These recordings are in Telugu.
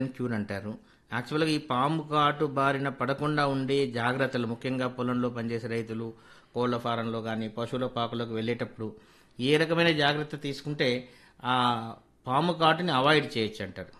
క్యూర్ అంటారు యాక్చువల్గా ఈ పాము కాటు బారిన పడకుండా ఉండే జాగ్రత్తలు ముఖ్యంగా పొలంలో పనిచేసే రైతులు కోళ్ల ఫారంలో కానీ పశువుల పాకులకు వెళ్ళేటప్పుడు ఏ రకమైన జాగ్రత్త తీసుకుంటే ఆ పాము కాటుని అవాయిడ్ చేయొచ్చు అంటారు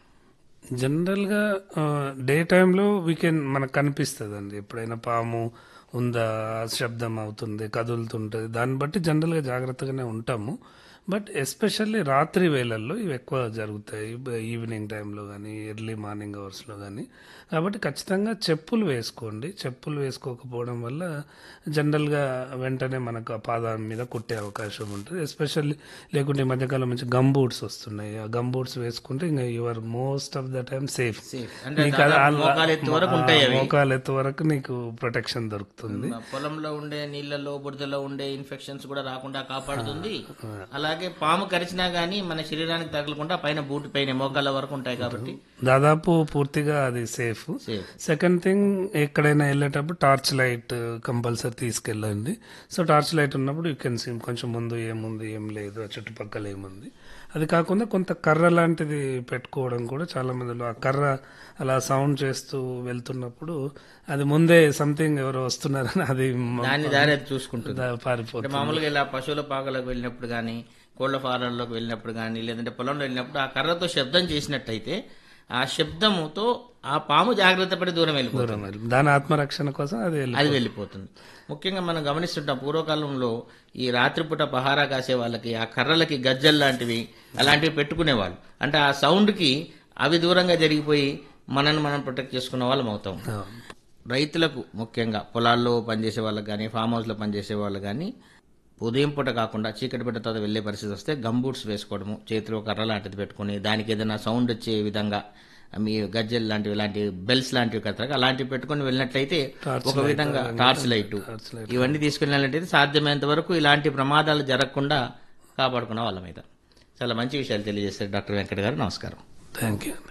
జనరల్గా డే టైంలో వీకెండ్ మనకు కనిపిస్తుంది అండి ఎప్పుడైనా పాము ఉందా శబ్దం అవుతుంది కదులుతుంటుంది దాన్ని బట్టి జనరల్గా జాగ్రత్తగానే ఉంటాము బట్ ఎస్పెషల్లీ రాత్రి వేళల్లో ఇవి ఎక్కువ జరుగుతాయి బ- ఈవినింగ్ టైంలో కానీ ఎర్లీ మార్నింగ్ అవర్స్లో కానీ కాబట్టి ఖచ్చితంగా చెప్పులు వేసుకోండి చెప్పులు వేసుకోకపోవడం వల్ల జనరల్గా వెంటనే మనకు ఆ పాదం మీద కుట్టే అవకాశం ఉంటుంది ఎస్పెషల్లీ లేకుంటే ఈ మధ్యకాలం నుంచి గమ్ బూట్స్ వస్తున్నాయి ఆ గమ్ బూట్స్ వేసుకుంటే ఇంకా your most of the time safe safe అంటే దాదాపు మోకాలు ఎత్తు వరకు ఉంటాయి అవి మోకాలు ఎత్తు వరకు నీకు ప్రొటెక్షన్ దొరుకుతుంది పొలంలో ఉండే నీళ్ళలో బురదలో ఉండే ఇన్ఫెక్షన్స్ కూడా రాకుండా కాపాడుతుంది అలాగే పాము కరిచినా గానీ మన శరీరానికి తగలకుండా పైన బూట్ పైన మోకాళ్ళ వరకు ఉంటాయి కాబట్టి దాదాపు పూర్తిగా అది సేఫ్ సేఫ్ సెకండ్ థింగ్ ఎక్కడైనా వెళ్ళేటప్పుడు టార్చ్ లైట్ కంపల్సరీ తీసుకెళ్ళండి సో టార్చ్ లైట్ ఉన్నప్పుడు యూ కెన్ సీ కొంచెం ముందు ఏముంది ఏం లేదు ఆ చుట్టుపక్కల ఏముంది అది కాకుండా కొంత కర్ర లాంటిది పెట్టుకోవడం కూడా చాలా మందిలో ఆ కర్ర అలా సౌండ్ చేస్తూ వెళ్తున్నప్పుడు అది ముందే సంథింగ్ ఎవరో వస్తున్నారని అది మ- దాన్ని దారి అది చూసుకుంటుంది దా- పారిపోతుంది అంటే మామూలుగా ఇలా పశువుల పాకలకు వెళ్ళినప్పుడు కానీ కోళ్ల ఫారాల్లోకి వెళ్ళినప్పుడు కానీ లేదంటే పొలంలో వెళ్ళినప్పుడు ఆ కర్రతో శబ్దం చేసినట్టయితే ఆ శబ్దముతో ఆ పాము జాగ్రత్త పడి దూరం వెళ్ళిపోతుంది దూరం వెళ్ళి- దాని ఆత్మరక్షణ కోసం అది వెళ్ళి అది వెళ్ళిపోతుంది ముఖ్యంగా మనం గమనిస్తుంటాం పూర్వకాలంలో ఈ రాత్రిపూట పహారా కాసే వాళ్ళకి ఆ కర్రలకి గజ్జలు లాంటివి అలాంటివి పెట్టుకునేవాళ్ళు అంటే ఆ సౌండ్కి అవి దూరంగా జరిగిపోయి మనల్ని మనం ప్రొటెక్ట్ చేసుకున్న వాళ్ళం అవుతాం రైతులకు ముఖ్యంగా పొలాల్లో పనిచేసే వాళ్ళకి కానీ ఫామ్ హౌస్లో పనిచేసే వాళ్ళు కానీ ఉదయం పూట కాకుండా చీకటి పెట్ట తర్వాత వెళ్ళే పరిస్థితి వస్తే గమ్ బూట్స్ వేసుకోవడము చేతిలో కర్ర లాంటిది పెట్టుకుని దానికి ఏదైనా సౌండ్ వచ్చే విధంగా మీ గజ్జెల్ లాంటివి ఇలాంటి బెల్స్ లాంటివి కడతారు అలాంటివి పెట్టుకొని వెళ్ళినట్లయితే ఒక విధంగా టార్చ్ లైట్ ఇవన్నీ తీసుకెళ్ళినట్లయితే సాధ్యమైనంత వరకు ఇలాంటి ప్రమాదాలు జరగకుండా కాపాడుకున్న వాళ్ళ మీద చాలా మంచి విషయాలు తెలియజేస్తారు డాక్టర్ వెంకట గారు నమస్కారం థ్యాంక్ యూ